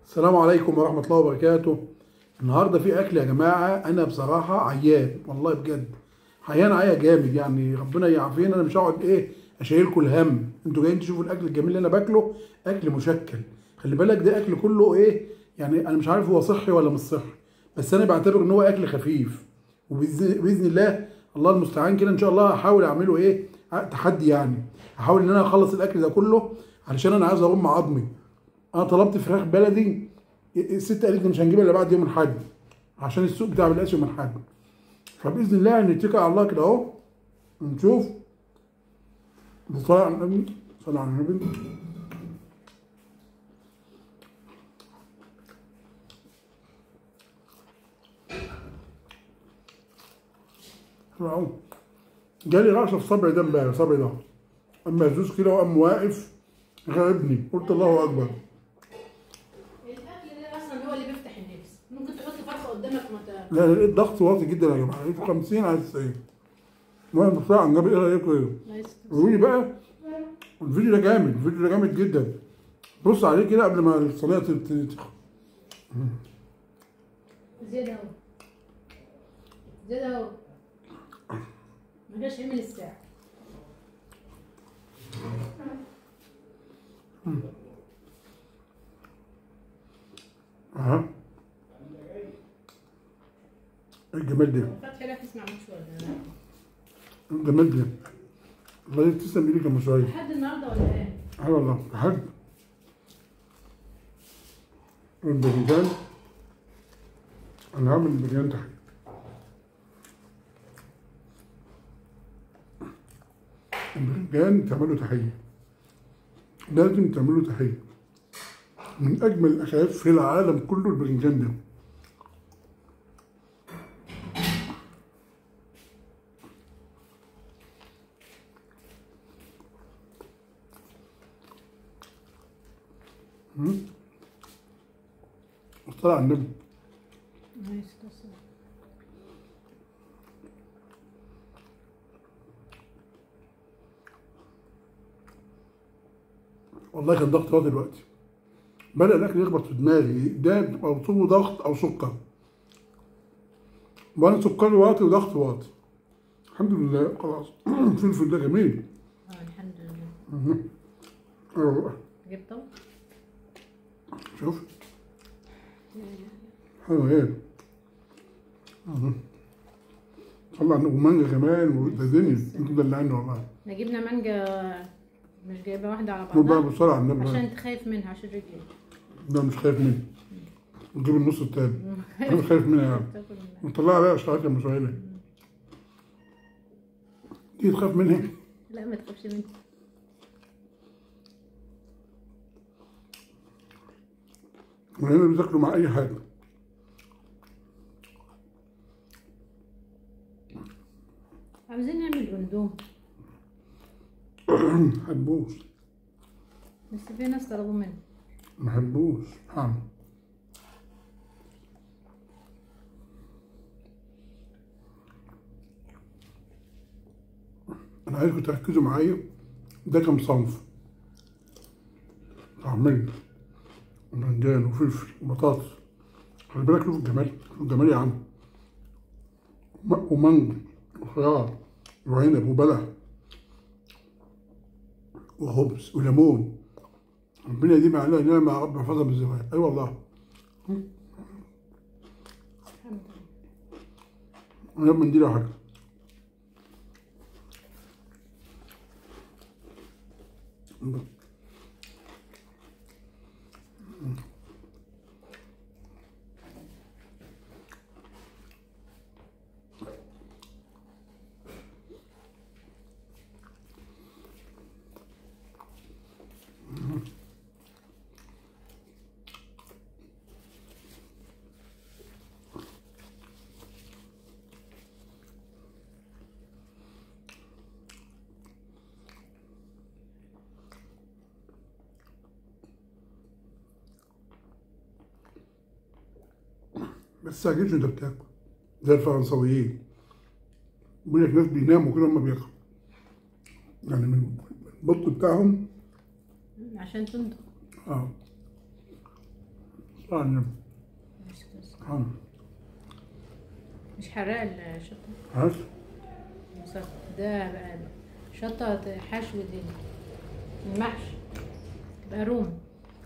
السلام عليكم ورحمة الله وبركاته النهاردة في أكل يا جماعة أنا بصراحة عيان والله بجد عيان عيا جامد يعني ربنا يعافينا أنا مش هقعد إيه أشيلكم الهم أنتوا جايين تشوفوا الأكل الجميل اللي أنا باكله أكل مشكل خلي بالك ده أكل كله إيه يعني أنا مش عارف هو صحي ولا مش صحي بس أنا بعتبر إن هو أكل خفيف وبإذن بإذن الله الله المستعان كده إن شاء الله هحاول أعمله إيه تحدي يعني هحاول إن أنا أخلص الأكل ده كله علشان أنا عايز أرم عظمي انا طلبت فراخ بلدي الست قالت لي مش هنجيبها الا بعد يوم الاحد عشان السوق بتاع بالقاس يوم الاحد فباذن الله نتكل على الله كده اهو نشوف نصلي على النبي صلى على النبي حلو أوي. جالي رأسه في صبعي ده امبارح صبعي ده اما يزوز كده وقام واقف غلبني قلت الله اكبر الاكل ده اصلا هو اللي بيفتح النفس ممكن تحط فرخه قدامك ما ت- لا لقيت ضغط واطي جدا يا جماعه لقيته 50 على 90 المهم بسرعه النبي ايه رايكم ايه؟ لا يسكت. قولوا لي بقى الفيديو ده جامد الفيديو ده جامد جدا بص عليه كده قبل ما الصينيه تت- تت- زياده اهو زياده اهو ما جاش عمل الساعه اها ايه الجمال ده فتحي لا تسمع مش ولا لا إيه الجمال ده الله تسلم ايديك يا ام سعيد لحد النهارده ولا ايه؟ اه والله لحد الباذنجان انا هعمل الباذنجان تحت الباذنجان تعملوا تحية لازم تعملوا تحية من أجمل الأكلات في العالم كله الباذنجان ده مم. طلع على النبي ما يسكت. والله كان ضغط واطي دلوقتي بدأ الأكل يخبط في دماغي ده أو طول ضغط أو سكر وأنا سكري واطي وضغط واطي الحمد لله خلاص الفلفل ده جميل اه الحمد لله مهم. أيوة. جبته شوف حلو ايه مهم. طلع ومانجا كمان وده دنيا انتوا دلعني والله احنا جبنا مانجا مش جايبه واحده على قول بقى بعضها بسرعة على النبي عشان بقى. انت خايف منها عشان رجلي ده مش خايف مني نجيب النص التاني انا مش خايف منها يعني تاكل منها. نطلعها بقى اشتغلت يا مسؤولة دي تخاف منها لا ما تخافش منها وهنا بتاكلوا مع اي حاجة عاوزين نعمل اندوم محبوش بس في ناس طلبوا منه محبوش هعمل انا عايزكم تركزوا معايا ده كام صنف طعمية وبرنجان وفلفل وبطاطس خلي بالك شوف الجمال شوف الجمال يا عم م- ومانجا وخيار وعنب وبلح وخبز وليمون ربنا دي عليها نعمة يا رب احفظها من الزواج اي والله الحمد لله انا من دي لها حاجة بس تعجبش انت بتاكل زي الفرنساويين بيقول لك ناس بيناموا كده لما بياكلوا يعني من البط بتاعهم عشان تنضج اه طبعا مش قصة. آه. مش حراق الشطة عارف مسكر. ده بقى شطة حشو دي المحشي بقى روم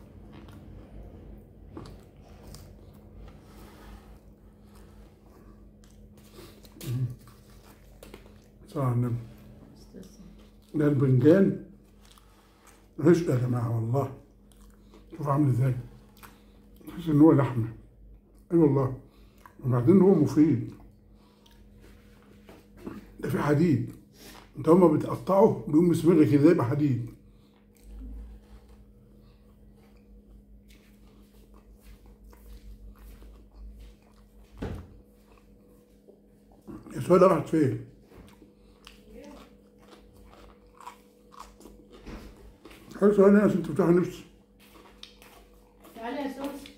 طبعا ده البنجان رزق يا جماعة والله شوف عامل ازاي تحس ان هو لحمة اي والله وبعدين هو مفيد ده في حديد انت هما بتقطعه بيقوم مسمر كده يبقى حديد السؤال ده راحت فين؟ حلو سؤال هنا عشان تفتح نفسي تعالى يا سوس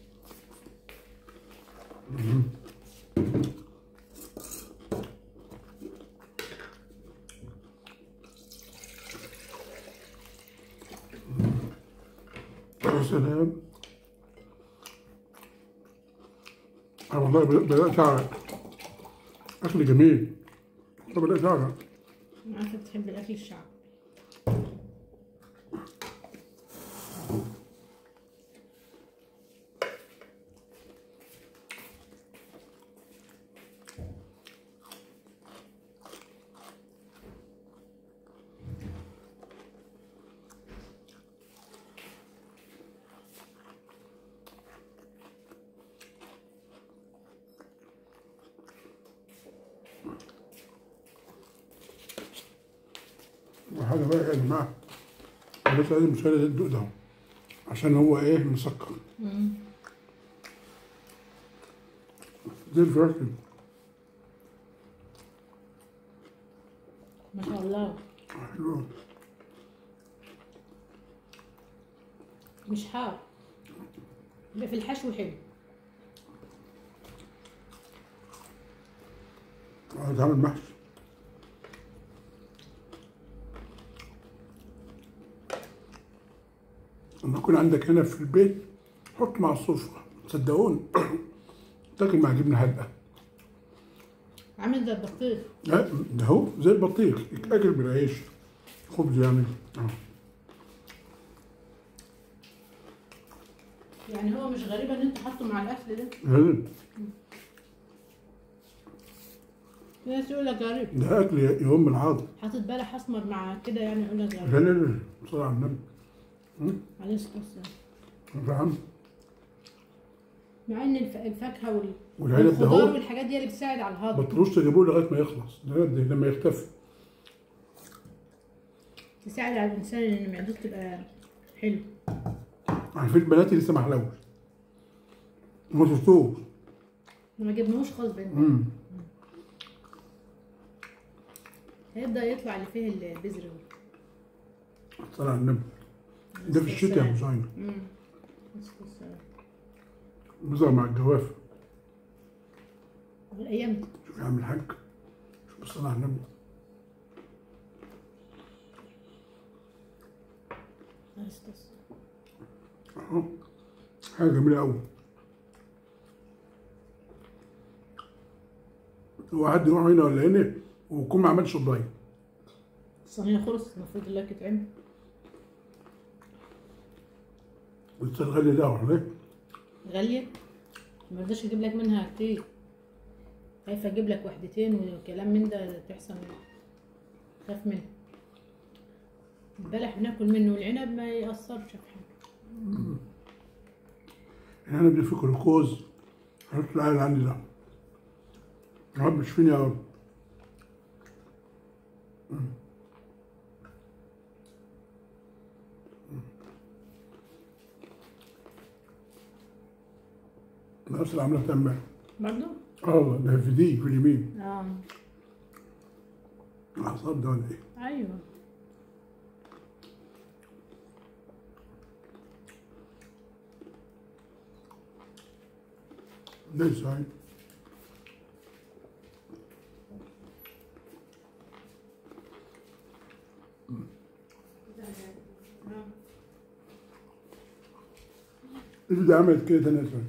يا سلام أنا والله بدأ- بدأت أعرق أكل جميل والله بدأت أعرق انا عارفه بتحب الاكل الشعبي وحاجة بقى يا جماعة أنا لسه لازم مسألة الدوق ده عشان هو إيه مسكر زي الفراخ كده. ما شاء الله حلو مش حار يبقى في الحشو حلو عايز أعمل محشي لما يكون عندك هنا في البيت حط مع السفرة صدقوني تاكل مع جبنة حلقة عامل زي البطيخ لا ده هو زي البطيخ يتاكل بالعيش خبز يعني آه. يعني هو مش غريب ان انت حاطه مع الاكل ده لازم. في ناس يقول لك غريب ده اكل يوم العظم حاطط بلح اسمر مع كده يعني يقول لك لا غريب لا لا صلى على النبي عليه الصلاه والسلام فاهم مع ان الف- الفاكهه وال- والعلب ده والخضار هو والحاجات دي اللي بتساعد على الهضم بطروس تجيبوه لغايه ما يخلص ده ده لما يختفي تساعد على الانسان ان معدته تبقى حلو عارفين البنات لسه ما حلوش ما شفتوش ما جبناهوش خالص بين امم هيبدا يطلع اللي فيه البذر صلى على النبي ده في الشتاء يا حسين امم الصلاة والسلام. بيظهر مع الجواف والايام دي شوف يا عم الحاج شوف الصلاة على النبي عليه الصلاة والسلام. اهو حاجه جميله قوي هو حد يروح هنا ولا هنا ويكون ما عملش الضي الصينيه خلص المفروض الله تتعمل لسه الغالي ده ولا ايه؟ غاليه ما رضاش اجيب لك منها كتير خايفه اجيب لك وحدتين وكلام من ده تحصل خاف منه البلح بناكل منه والعنب ما يأثرش في حاجه يعني انا بدي في جلوكوز حط العيل عندي ده يا رب اشفيني يا رب نفس اللي عملتها امبارح برضو اه والله ده في دي في اليمين اه الاعصاب ده ولا ايه؟ ايوه ده ازاي؟ ايه ده اللي عملت كده تاني أسمع.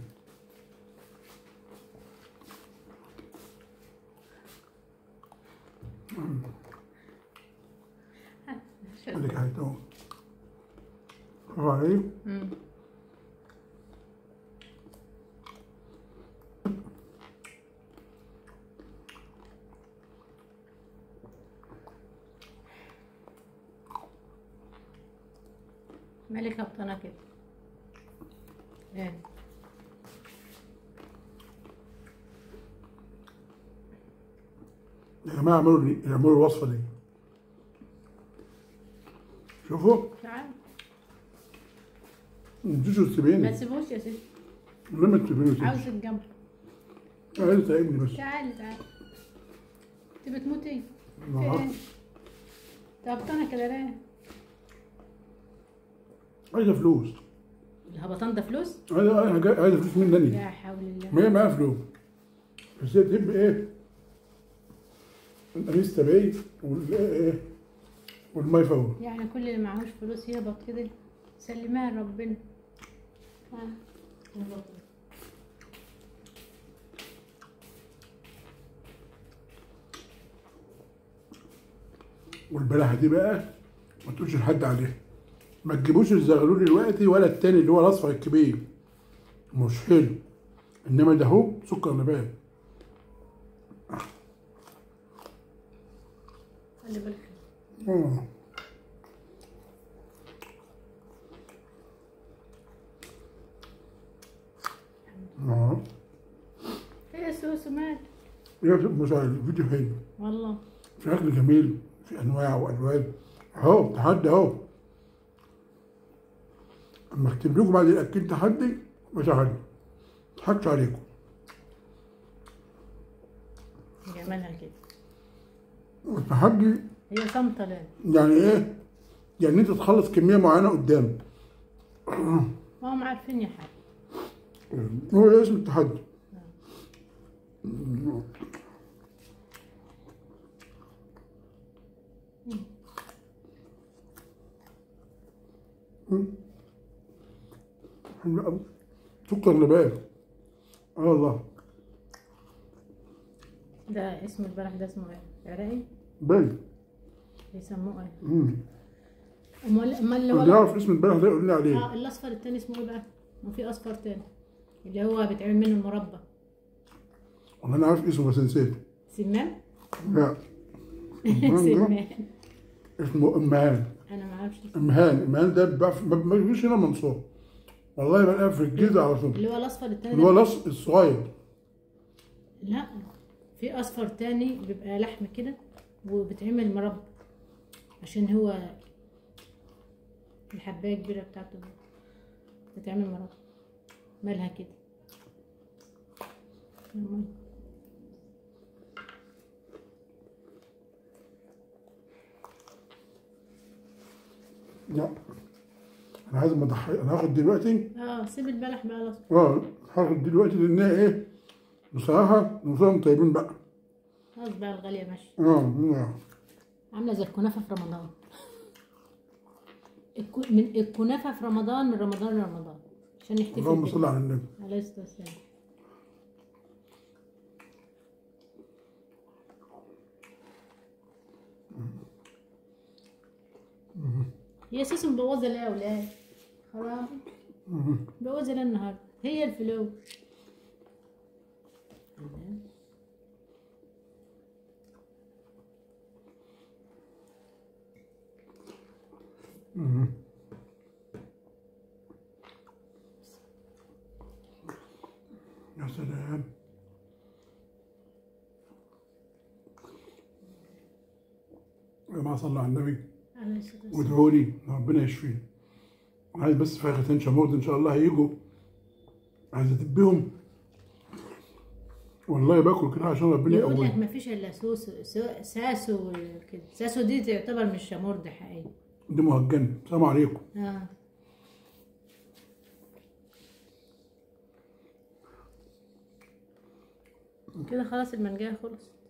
عندك حاجة اهو برافو عليك مم. مالك هبطانة كده ايه يا جماعة اعملوا لي اعملوا الوصفة دي شوفوا تعال انتوا ما تسيبيني تسيبوش يا ستي لما تسيبيني عاوز الجنب عايز تعبني بس تعالي تعالي انت بتموتي في نعم. ايه هبطانة كده ليه عايزة فلوس الهبطان ده فلوس عايزة عايزة عايزة فلوس مني يا حول الله ما هي معاها فلوس بس هي تحب ايه؟ القميص تبعي والايه والماي فور يعني كل اللي معهوش فلوس يهبط كده سلمها لربنا ها. والبلحة دي بقى ما تقولش لحد عليها ما تجيبوش الزغلول دلوقتي ولا التاني اللي هو الاصفر الكبير مش حلو انما ده هو سكر نبات خلي بالك آه. اه ايه يا سوسو مال يا مش عارف الفيديو حلو والله في اكل جميل في انواع والوان اهو تحدي اهو اما اكتب لكم بعد الاكل تحدي مش تحدي ما عليكم جمالها كده والتحدي هي صامتة ليه يعني ايه؟ يعني انت تخلص كميه معينه قدام ما هم عارفين يا حاج هو ده اسم التحدي حلو أوي. سكر نبات اه والله ده اسم البلح ده اسمه ايه عراقي باين بيسموه ايه مم. امال امال اللي اللي ورا يعرف اسم البلح ده يقول لي عليه اه الاصفر التاني اسمه ايه بقى ما في اصفر تاني اللي هو بيتعمل منه المربى والله انا عارف اسمه بس نسيته سمان لا سمان ده سمان اسمه امهان انا ما اعرفش اسمه. امهان امهان ده بيباع في- ما ما بيجيش هنا منصور والله بلاقيها في الجيزه على طول اللي هو الاصفر التاني اللي هو ده الأص- الصغير لا في اصفر تاني بيبقى لحم كده وبتعمل مربى عشان هو الحبايه الكبيره بتاعته بتتعمل مربى مالها كده يلا. لا انا عايز ما اضحي انا هاخد دلوقتي اه سيب البلح بقى الاصفر اه هاخد دلوقتي لانها ايه بصراحه نصهم طيبين بقى خلاص بقى الغاليه ماشيه اه آه. عامله زي الكنافه في رمضان الكو- من الكنافه في رمضان من رمضان لرمضان عشان نحتفل اللهم بيه. صل على النبي عليه الصلاه والسلام هي اساسا مبوظه ليه يا اولاد خلاص مبوظه ليه النهارده هي الفلوس يا سلام يا جماعه صلوا على النبي عليه الصلاه والسلام وادعوا لي ربنا يشفيني عايز بس فاختين شمورد ان شاء الله هيجوا عايز ادبهم والله باكل كده عشان ربنا يقول لك يقويني ما فيش الا سوسو سو- ساسو كده ساسو دي تعتبر مش شامورد حقيقي دي مهجنه السلام عليكم اه كده خلاص المنجاية خلص